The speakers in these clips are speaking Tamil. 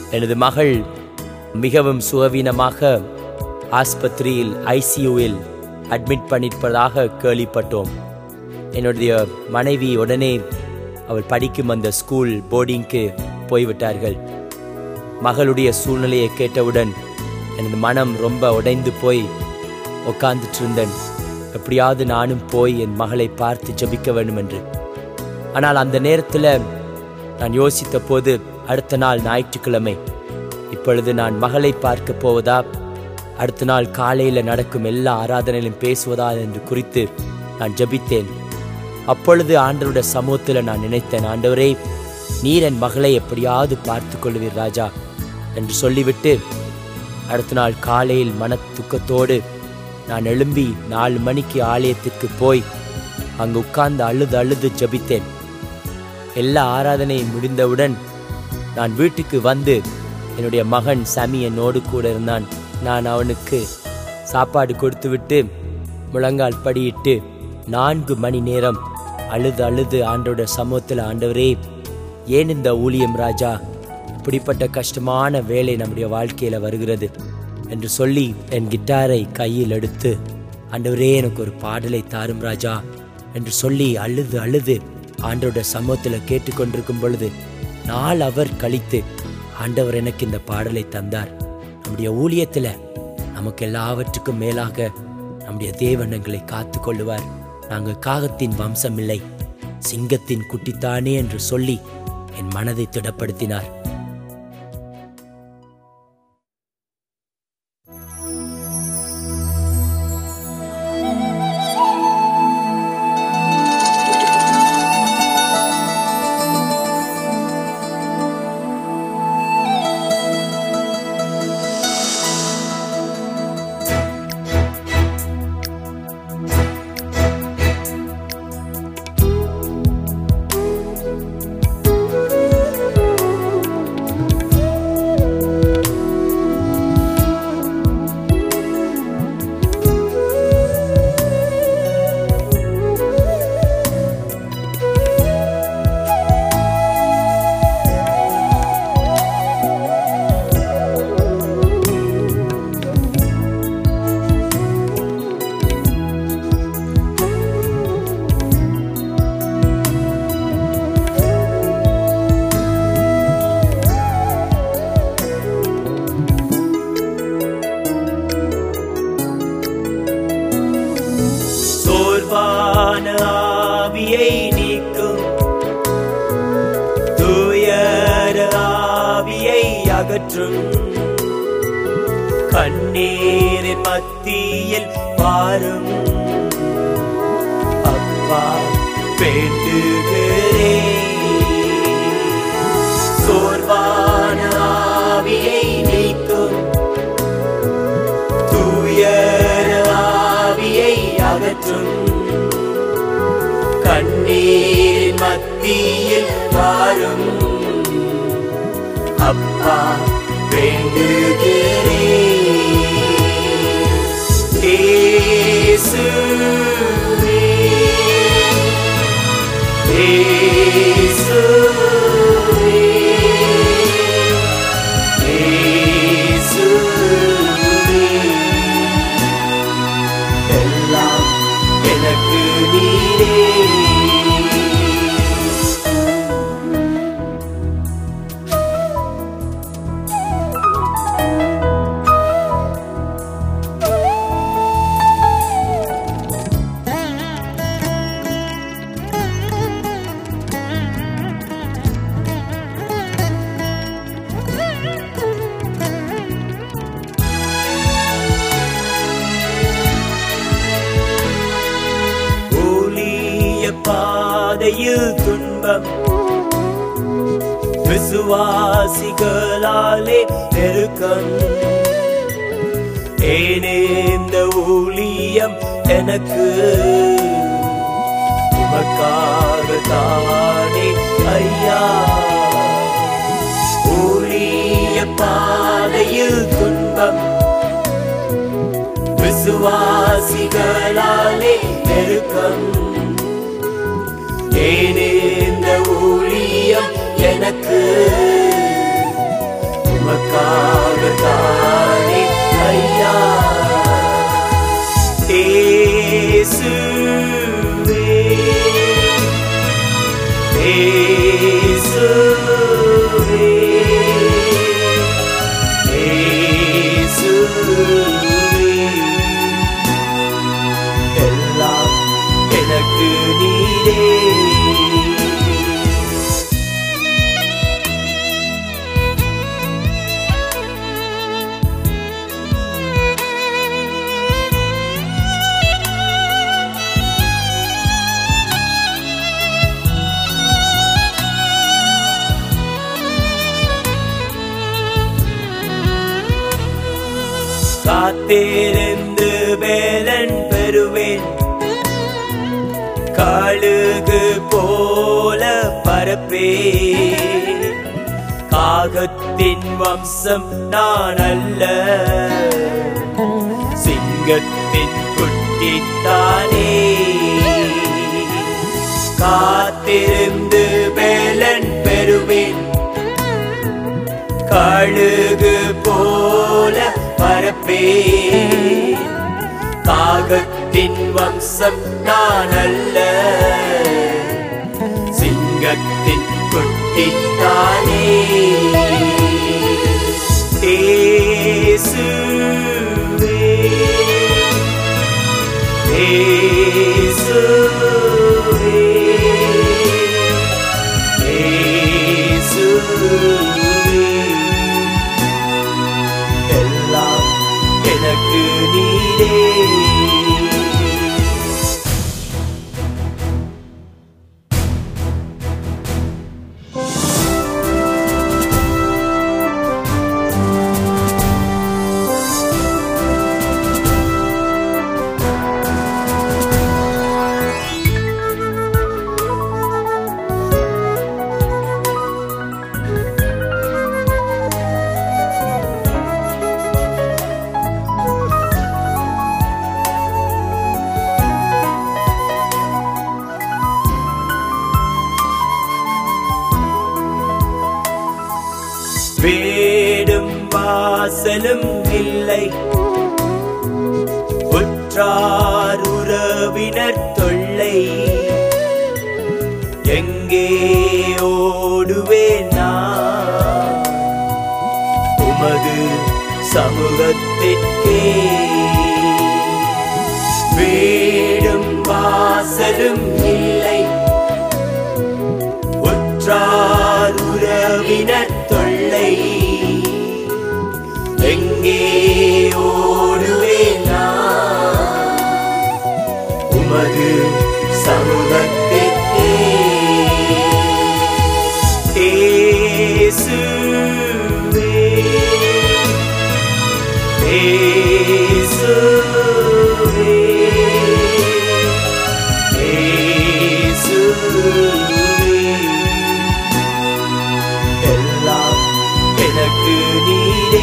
எனது மகள் மிகவும் சுகவீனமாக ஆஸ்பத்திரியில் ஐசியூவில் அட்மிட் பண்ணியிருப்பதாக கேள்விப்பட்டோம் என்னுடைய மனைவி உடனே அவள் படிக்கும் அந்த ஸ்கூல் போர்டிங்க்கு போய்விட்டார்கள் மகளுடைய சூழ்நிலையை கேட்டவுடன் எனது மனம் ரொம்ப உடைந்து போய் உட்கார்ந்துட்டு இருந்தேன் எப்படியாவது நானும் போய் என் மகளை பார்த்து ஜெபிக்க வேண்டும் என்று ஆனால் அந்த நேரத்தில் நான் யோசித்த போது அடுத்த நாள் ஞாயிற்றுக்கிழமை இப்பொழுது நான் மகளை பார்க்க போவதா அடுத்த நாள் காலையில் நடக்கும் எல்லா ஆராதனையிலும் பேசுவதா என்று குறித்து நான் ஜெபித்தேன் அப்பொழுது ஆண்டவருடைய சமூகத்தில் நான் நினைத்தேன் ஆண்டவரே நீர் என் மகளை எப்படியாவது பார்த்து கொள்வீர் ராஜா என்று சொல்லிவிட்டு அடுத்த நாள் காலையில் மன துக்கத்தோடு நான் எழும்பி நாலு மணிக்கு ஆலயத்திற்கு போய் அங்கு உட்கார்ந்து அழுது அழுது ஜெபித்தேன் எல்லா ஆராதனையும் முடிந்தவுடன் நான் வீட்டுக்கு வந்து என்னுடைய மகன் சமி என்னோடு கூட இருந்தான் நான் அவனுக்கு சாப்பாடு கொடுத்துவிட்டு முழங்கால் படியிட்டு நான்கு மணி நேரம் அழுது அழுது ஆண்டோட சமூகத்தில் ஆண்டவரே ஏன் இந்த ஊழியம் ராஜா இப்படிப்பட்ட கஷ்டமான வேலை நம்முடைய வாழ்க்கையில வருகிறது என்று சொல்லி என் கிட்டாரை கையில் எடுத்து ஆண்டவரே எனக்கு ஒரு பாடலை தாரும் ராஜா என்று சொல்லி அழுது அழுது ஆண்டவருடைய சமூகத்தில் கேட்டுக்கொண்டிருக்கும் பொழுது நாள் அவர் கழித்து ஆண்டவர் எனக்கு இந்த பாடலை தந்தார் நம்முடைய ஊழியத்தில் நமக்கு எல்லாவற்றுக்கும் மேலாக நம்முடைய தேவன் எங்களை காத்து கொள்ளுவார் நாங்கள் காகத்தின் வம்சம் இல்லை சிங்கத்தின் குட்டித்தானே என்று சொல்லி என் மனதை திடப்படுத்தினார் சோர்வான ஆவியை நீக்கும் தூயர ஆவியை அகற்றும் கண்ணீரின் மத்தியில் பாரும் அப்பா வேண்டுகிறேன் சோர்வான ஆவியை நீக்கும் தூயர ஆவியை அகற்றும் கண்ணீரின் மத்தியில் வாரும் அப்பா வேண்டுகிறேன் இயேசுவே, இயேசுவே, இயேசுவே. எல்லாம் எனக்கு நீரே ஊழிய பாதையில் துன்பம் விசுவாசிகளாலே நெருக்கம் ஏனே இந்த ஊழியம் எனக்கு உமக்காக தானே ஐயா ஊழிய பாதையில் துன்பம் விசுவாசிகளாலே நெருக்கம் ஏனே இந்த ஊழியம் எனக்கு இயேசுவே இயேசுவே இயேசுவே எல்லாம் எனக்கு நீரே காத்திருந்து வேலன் பெறுவேன் கழுகு போல பரப்பே காகத்தின் வம்சம் நான் அல்ல சிங்கத்தின் குட்டித்தானே காத்திருந்து வேலன் பெறுவேன் கழுகு போல பரப்பே காகத்தின் வம்சம் நான் அல்ல சிங்கத்தின் குட்டித்தானே இயேசுவே இயேசுவே இயேசுவே எல்லாம் எனக்கு நீரே வீடும் வாசலும் இல்லை உற்றார் உறவினர் தொல்லை எங்கே ஓடுவேன் நான் உமது சமூகத்திற்கே வீடும் வாசலும் இல்லை உற்றார் உறவினர் தொல்லை எங்கே ஓடுவேன் நான் உமது சமூகத்திற்கே இயேசுவே இயேசுவே இயேசுவே எல்லாம் எனக்கு நீரே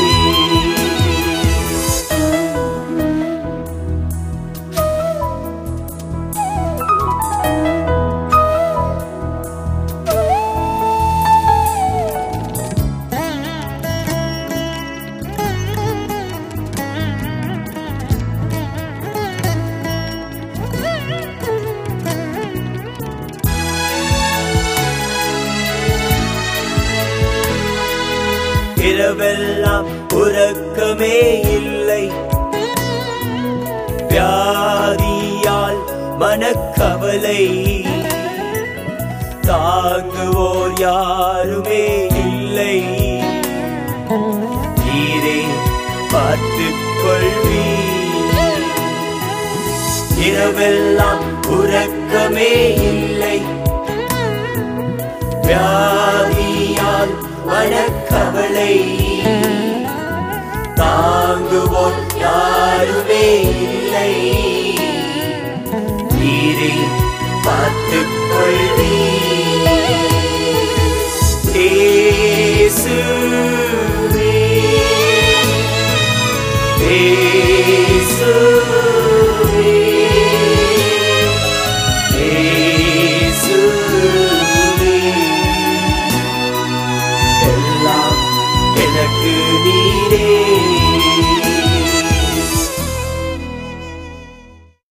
இரவெல்லாம் உறக்கமே இல்லை வியாதியால் மனக்கவலை தாங்குவோர் யாருமே இல்லை நீரே பார்த்துக் கொள்வீ இரவெல்லாம் உறக்கமே இல்லை வியாதியால் மனக்கவலை தாங்குவோர் யாருமே இல்லை நீரே பார்த்துக் கொள்வீ இயேசுவே இயேசுவே